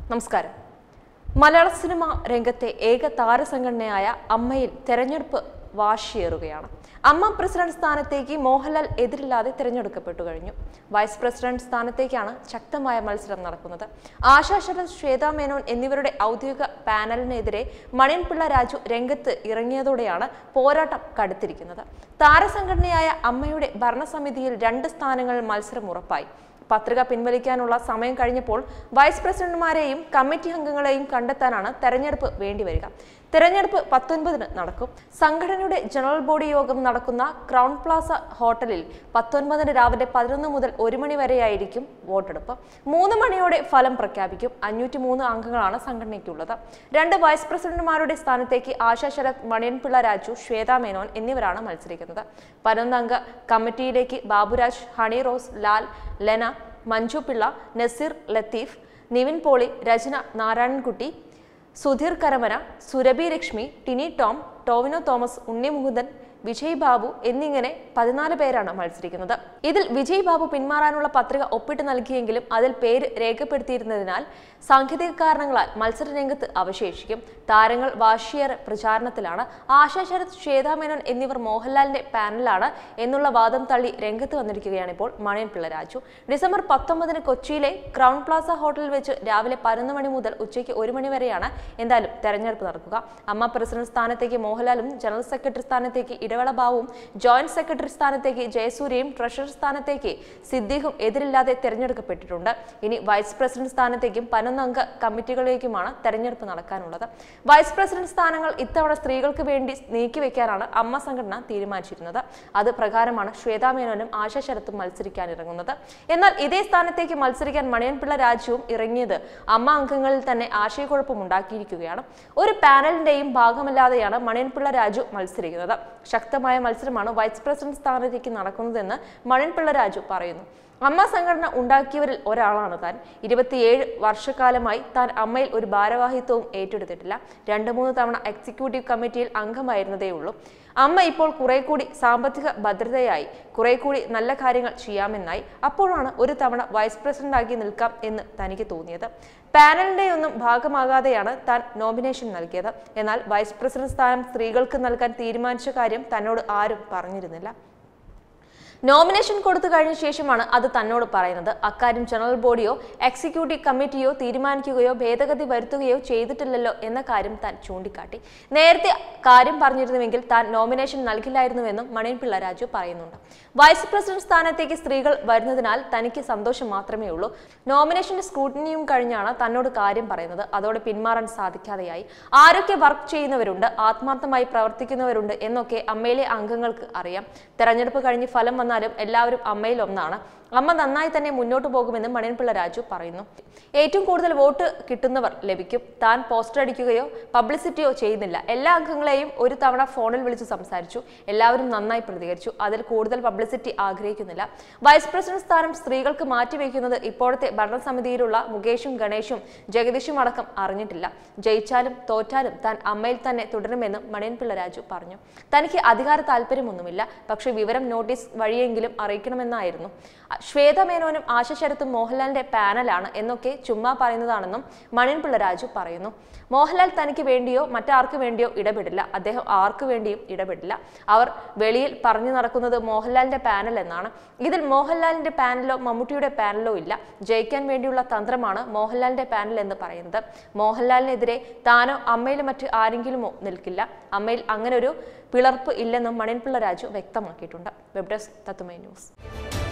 നമസ്കാരം മലയാള സിനിമ രംഗത്തെ ഏക താരസംഘടനയായ അമ്മയിൽ തെരഞ്ഞെടുപ്പ് വാശിയേറുകയാണ് അമ്മ പ്രസിഡന്റ് സ്ഥാനത്തേക്ക് മോഹൻലാൽ എതിരില്ലാതെ തിരഞ്ഞെടുക്കപ്പെട്ടു കഴിഞ്ഞു വൈസ് പ്രസിഡന്റ് സ്ഥാനത്തേക്കാണ് ശക്തമായ മത്സരം നടക്കുന്നത് ആശാ ശരത് ശ്വേതാ മേനോൻ എന്നിവരുടെ ഔദ്യോഗിക പാനലിനെതിരെ മണിയൻപിള്ള രാജു രംഗത്ത് ഇറങ്ങിയതോടെയാണ് പോരാട്ടം കടുത്തിരിക്കുന്നത് താരസംഘടനയായ അമ്മയുടെ ഭരണസമിതിയിൽ രണ്ട് സ്ഥാനങ്ങളിൽ മത്സരം ഉറപ്പായി പത്രിക പിൻവലിക്കാനുള്ള സമയം കഴിഞ്ഞപ്പോൾ വൈസ് പ്രസിഡന്റുമാരെയും കമ്മിറ്റി അംഗങ്ങളെയും കണ്ടെത്താനാണ് തെരഞ്ഞെടുപ്പ് വേണ്ടിവരിക തെരഞ്ഞെടുപ്പ് പത്തൊൻപതിന് നടക്കും സംഘടനയുടെ ജനറൽ ബോഡി യോഗം നടക്കുന്ന ക്രൗൺ പ്ലാസ ഹോട്ടലിൽ പത്തൊൻപതിന് രാവിലെ പതിനൊന്ന് മുതൽ ഒരു മണി വരെയായിരിക്കും വോട്ടെടുപ്പ് മൂന്ന് മണിയോടെ ഫലം പ്രഖ്യാപിക്കും അഞ്ഞൂറ്റി മൂന്ന് അംഗങ്ങളാണ് സംഘടനയ്ക്കുള്ളത് രണ്ട് വൈസ് പ്രസിഡന്റുമാരുടെ സ്ഥാനത്തേക്ക് ആശാ ശരത് മണിയൻപിള്ള രാജു ശ്വേതാ മേനോൻ എന്നിവരാണ് മത്സരിക്കുന്നത് പതിനൊന്നംഗ കമ്മിറ്റിയിലേക്ക് ബാബുരാജ് ഹണി റോസ് ലാൽ ലെന മഞ്ജു പിള്ള നസീർ ലത്തീഫ് നിവിൻ പോളി രചന നാരായണൻകുട്ടി സുധീർ കരമന സുരഭി ലക്ഷ്മി ടിനി ടോം ടോവിനോ തോമസ് ഉണ്ണി മുകുന്ദൻ വിജയ് ബാബു എന്നിങ്ങനെ പതിനാല് പേരാണ് മത്സരിക്കുന്നത് ഇതിൽ വിജയ് ബാബു പിന്മാറാനുള്ള പത്രിക ഒപ്പിട്ട് നൽകിയെങ്കിലും അതിൽ പേര് രേഖപ്പെടുത്തിയിരുന്നതിനാൽ സാങ്കേതിക കാരണങ്ങളാൽ മത്സര രംഗത്ത് അവശേഷിക്കും താരങ്ങൾ വാശിയേറെ പ്രചാരണത്തിലാണ് ആശാ ശരത് ശ്വേതാ മേനോൻ എന്നിവർ മോഹൻലാലിന്റെ പാനലാണ് എന്നുള്ള വാദം തള്ളി രംഗത്ത് വന്നിരിക്കുകയാണ് ഇപ്പോൾ മണിയൻ പിള്ള രാജു ഡിസംബർ പത്തൊമ്പതിന് കൊച്ചിയിലെ ക്രൗൺ പ്ലാസ ഹോട്ടലിൽ വെച്ച് രാവിലെ പതിനൊന്ന് മണി മുതൽ ഉച്ചയ്ക്ക് ഒരു മണി വരെയാണ് എന്തായാലും തെരഞ്ഞെടുപ്പ് നടക്കുക അമ്മ പ്രസിഡന്റ് സ്ഥാനത്തേക്ക് മോഹൻലാലും ജനറൽ സെക്രട്ടറി സ്ഥാനത്തേക്ക് ഇടവേള ബാബുവും ജോയിന്റ് സെക്രട്ടറി സ്ഥാനത്തേക്ക് ജയസൂര്യയും ട്രഷറർ സ്ഥാനത്തേക്ക് സിദ്ദീഖും എതിരില്ലാതെ തെരഞ്ഞെടുക്കപ്പെട്ടിട്ടുണ്ട് ഇനി വൈസ് പ്രസിഡന്റ് സ്ഥാനത്തേക്കും പതിനൊന്നംഗ കമ്മിറ്റികളിലേക്കുമാണ് തെരഞ്ഞെടുപ്പ് നടക്കാനുള്ളത് വൈസ് പ്രസിഡന്റ് സ്ഥാനങ്ങൾ ഇത്തവണ സ്ത്രീകൾക്ക് വേണ്ടി നീക്കിവെക്കാനാണ് അമ്മ സംഘടന തീരുമാനിച്ചിരുന്നത് അത് പ്രകാരമാണ് ശ്വേതാ മേനോനും ആശാ ശരത്തും മത്സരിക്കാനിറങ്ങുന്നത് എന്നാൽ ഇതേ സ്ഥാനത്തേക്ക് മത്സരിക്കാൻ മണിയൻപിള്ള രാജുവും ഇറങ്ങിയത് അമ്മ അംഗങ്ങളിൽ തന്നെ ആശയക്കുഴപ്പം ഉണ്ടാക്കിയിരിക്കുകയാണ് ഒരു പാനലിന്റെയും ഭാഗമല്ലാതെയാണ് മണിയൻപിള്ള രാജു മത്സരിക്കുന്നത് ശക്തമായ മത്സരമാണ് വൈസ് പ്രസിഡന്റ് സ്ഥാനത്തേക്ക് നടക്കുന്നതെന്ന് മണിയൻപിള്ള രാജു പറയുന്നു അമ്മ സംഘടന ഉണ്ടാക്കിയവരിൽ ഒരാളാണ് താൻ ഇരുപത്തിയേഴ് വർഷക്കാലമായി താൻ അമ്മയിൽ ഒരു ഭാരവാഹിത്വവും ഏറ്റെടുത്തിട്ടില്ല രണ്ട് മൂന്ന് തവണ എക്സിക്യൂട്ടീവ് കമ്മിറ്റിയിൽ അംഗമായിരുന്നതേ ഉള്ളൂ അമ്മ ഇപ്പോൾ കുറെ കൂടി സാമ്പത്തിക ഭദ്രതയായി കുറെ കൂടി നല്ല കാര്യങ്ങൾ ചെയ്യാമെന്നായി അപ്പോഴാണ് ഒരു തവണ വൈസ് പ്രസിഡന്റാക്കി നിൽക്കാം എന്ന് തനിക്ക് തോന്നിയത് പാനലിന്റെ ഒന്നും ഭാഗമാകാതെയാണ് താൻ നോമിനേഷൻ നൽകിയത് എന്നാൽ വൈസ് പ്രസിഡന്റ് സ്ഥാനം സ്ത്രീകൾക്ക് നൽകാൻ തീരുമാനിച്ച കാര്യം തന്നോട് ആരും പറഞ്ഞിരുന്നില്ല നോമിനേഷൻ കൊടുത്തു കഴിഞ്ഞ ശേഷമാണ് അത് തന്നോട് പറയുന്നത് അക്കാര്യം ജനറൽ ബോഡിയോ എക്സിക്യൂട്ടീവ് കമ്മിറ്റിയോ തീരുമാനിക്കുകയോ ഭേദഗതി വരുത്തുകയോ ചെയ്തിട്ടില്ലല്ലോ എന്ന കാര്യം താൻ ചൂണ്ടിക്കാട്ടി നേരത്തെ കാര്യം പറഞ്ഞിരുന്നുവെങ്കിൽ താൻ നോമിനേഷൻ നൽകില്ലായിരുന്നുവെന്നും മണിയൻപിള്ള രാജു പറയുന്നുണ്ട് വൈസ് പ്രസിഡന്റ് സ്ഥാനത്തേക്ക് സ്ത്രീകൾ വരുന്നതിനാൽ തനിക്ക് സന്തോഷം മാത്രമേ ഉള്ളൂ നോമിനേഷന്റെ സ്ക്രൂട്ടിനിയും കഴിഞ്ഞാണ് തന്നോട് കാര്യം പറയുന്നത് അതോടെ പിന്മാറാൻ സാധിക്കാതെയായി ആരൊക്കെ വർക്ക് ചെയ്യുന്നവരുണ്ട് ആത്മാർത്ഥമായി പ്രവർത്തിക്കുന്നവരുണ്ട് എന്നൊക്കെ അമ്മയിലെ അംഗങ്ങൾക്ക് അറിയാം തെരഞ്ഞെടുപ്പ് കഴിഞ്ഞ് ഫലം വന്നാലും എല്ലാവരും അമ്മയിൽ ഒന്നാണ് അമ്മ നന്നായി തന്നെ മുന്നോട്ട് പോകുമെന്ന് മണിയൻപിള്ള രാജു പറയുന്നു ഏറ്റവും കൂടുതൽ വോട്ട് കിട്ടുന്നവർ ലഭിക്കും താൻ പോസ്റ്റർ അടിക്കുകയോ പബ്ലിസിറ്റിയോ ചെയ്യുന്നില്ല എല്ലാ അംഗങ്ങളെയും ഒരു തവണ ഫോണിൽ വിളിച്ച് സംസാരിച്ചു എല്ലാവരും നന്നായി പ്രതികരിച്ചു അതിൽ കൂടുതൽ പബ്ലിസിറ്റി ആഗ്രഹിക്കുന്നില്ല വൈസ് പ്രസിഡന്റ് സ്ഥാനം സ്ത്രീകൾക്ക് മാറ്റിവെക്കുന്നത് ഇപ്പോഴത്തെ ഭരണസമിതിയിലുള്ള മുകേഷും ഗണേഷും ജഗദീഷും അടക്കം അറിഞ്ഞിട്ടില്ല ജയിച്ചാലും തോറ്റാലും താൻ അമ്മയിൽ തന്നെ തുടരുമെന്നും മണിയൻപിള്ള രാജു പറഞ്ഞു തനിക്ക് അധികാര താല്പര്യമൊന്നുമില്ല പക്ഷേ വിവരം നോട്ടീസ് വഴിയെങ്കിലും അറിയിക്കണമെന്നായിരുന്നു ശ്വേത മേനോനും ആശ ശരത്തും മോഹൻലാലിന്റെ പാനലാണ് എന്നൊക്കെ ചുമ്മാ പറയുന്നതാണെന്നും മണിയൻപിള്ള രാജു പറയുന്നു മോഹൻലാൽ തനിക്ക് വേണ്ടിയോ മറ്റാർക്ക് വേണ്ടിയോ ഇടപെടില്ല അദ്ദേഹം ആർക്കു വേണ്ടിയും ഇടപെടില്ല അവർ വെളിയിൽ പറഞ്ഞു നടക്കുന്നത് മോഹൻലാലിന്റെ പാനൽ എന്നാണ് ഇതിൽ മോഹൻലാലിന്റെ പാനലോ മമ്മൂട്ടിയുടെ പാനലോ ഇല്ല ജയിക്കാൻ വേണ്ടിയുള്ള തന്ത്രമാണ് മോഹൻലാലിന്റെ പാനൽ എന്ന് പറയുന്നത് മോഹൻലാലിനെതിരെ താനോ അമ്മയിലും മറ്റ് ആരെങ്കിലുമോ നിൽക്കില്ല അമ്മയിൽ അങ്ങനെ ഒരു പിളർപ്പ് ഇല്ലെന്നും മണിയൻപിള്ള രാജു വ്യക്തമാക്കിയിട്ടുണ്ട് വെബ് ഡെസ്ക് തത്തുമൈ ന്യൂസ്